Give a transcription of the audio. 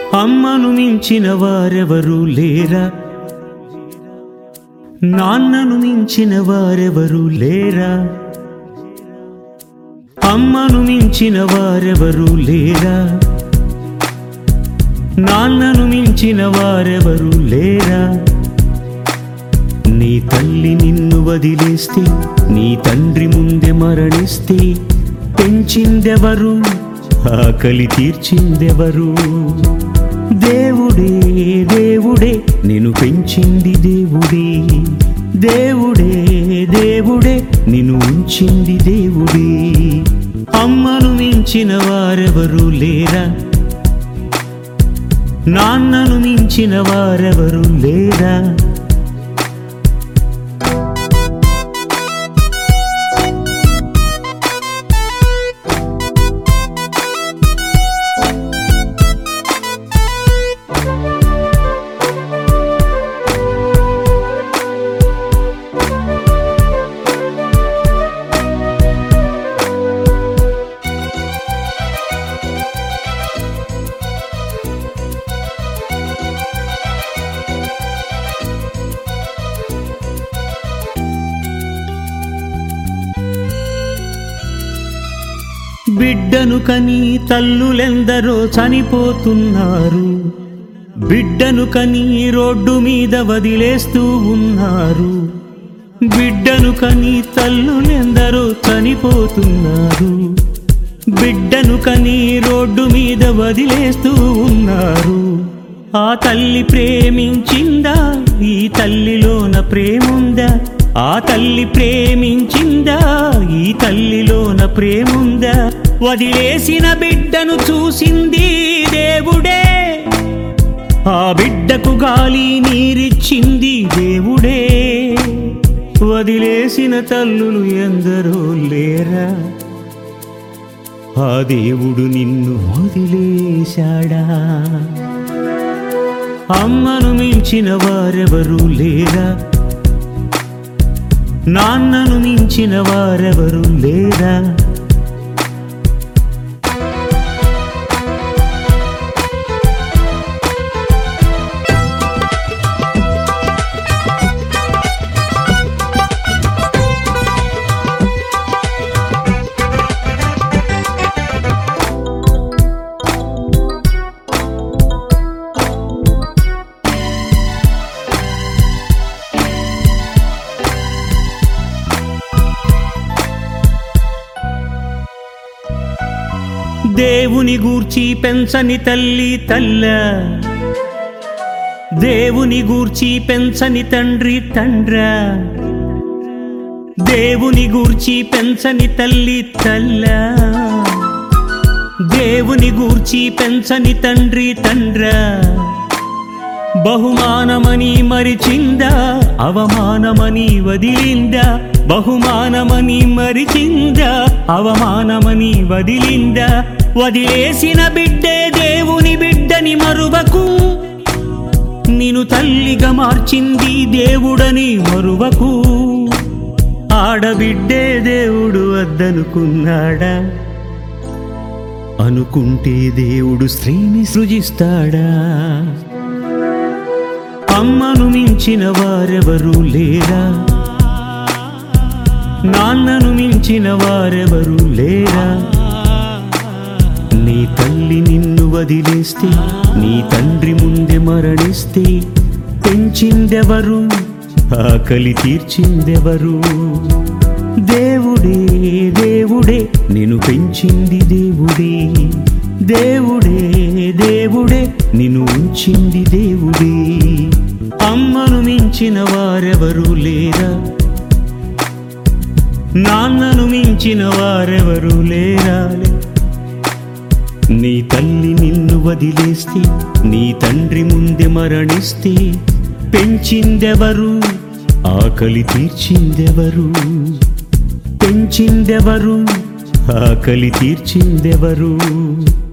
అమ్మను మించిన వారెవరు లేరా నాన్నను మించిన వారెవరు లేరా అమ్మను మించిన వారెవరు లేరా నాన్నను మించిన వారెవరు లేరా నీ తల్లి నిన్ను వదిలేస్తే నీ తండ్రి ముందే మరణిస్తే పెంచిందెవరు ఆకలి తీర్చిందెవరు దేవుడే దేవుడే నిన్ను పెంచింది దేవుడే దేవుడే దేవుడే నిన్ను ఉంచింది దేవుడే అమ్మను మించిన వారెవరు లేరా నాన్నను మించిన వారెవరు లేరా బిడ్డను కని తల్లులెందరో చనిపోతున్నారు బిడ్డను కని రోడ్డు మీద వదిలేస్తూ ఉన్నారు బిడ్డను కని తల్లులెందరో చనిపోతున్నారు బిడ్డను కని రోడ్డు మీద వదిలేస్తూ ఉన్నారు ఆ తల్లి ప్రేమించిందా ఈ తల్లిలోన ప్రేముందా ఆ తల్లి ప్రేమించిందా ఈ తల్లిలోన ప్రేముందా వదిలేసిన బిడ్డను చూసింది దేవుడే ఆ బిడ్డకు గాలి నీరిచ్చింది దేవుడే వదిలేసిన తల్లులు ఎందరో లేరా ఆ దేవుడు నిన్ను వదిలేశాడా అమ్మను మించిన వారెవరు లేరా నాన్నను మించిన వారెవరు లేరా దేవుని గూర్చి పెంచని తల్లి తల్ల దేవుని గూర్చి పెంచని తండ్రి తండ్ర దేవుని గూర్చి పెంచని తల్లి తల్ల దేవుని గూర్చి పెంచని తండ్రి తండ్ర బహుమానమని మరిచిందా అవమానమని వదిలిందా బహుమానమని మరిచిందా అవమానమని వదిలిందా వదిలేసిన బిడ్డే దేవుని బిడ్డని మరువకు నిన్ను తల్లిగా మార్చింది దేవుడని మరువకు ఆడబిడ్డే దేవుడు వద్దనుకున్నాడా అనుకుంటే దేవుడు స్త్రీని సృజిస్తాడా అమ్మను మించిన వారెవరు లేరా నాన్నను మించిన వారెవరు లేరా నీ తల్లి నిన్ను వదిలేస్తే నీ తండ్రి ముందే మరణిస్తే పెంచిందెవరు ఆకలి తీర్చిందెవరు దేవుడే దేవుడే నిన్ను పెంచింది దేవుడే దేవుడే దేవుడే నిన్ను ఉంచింది దేవుడే అమ్మను మించిన వారెవరు లేరా నాన్నను మించిన వారెవరు లేరా నీ తల్లి నిన్ను వదిలేస్తే నీ తండ్రి ముందే మరణిస్తే పెంచిందెవరు ఆకలి తీర్చిందెవరు పెంచిందెవరు ఆకలి తీర్చిందెవరు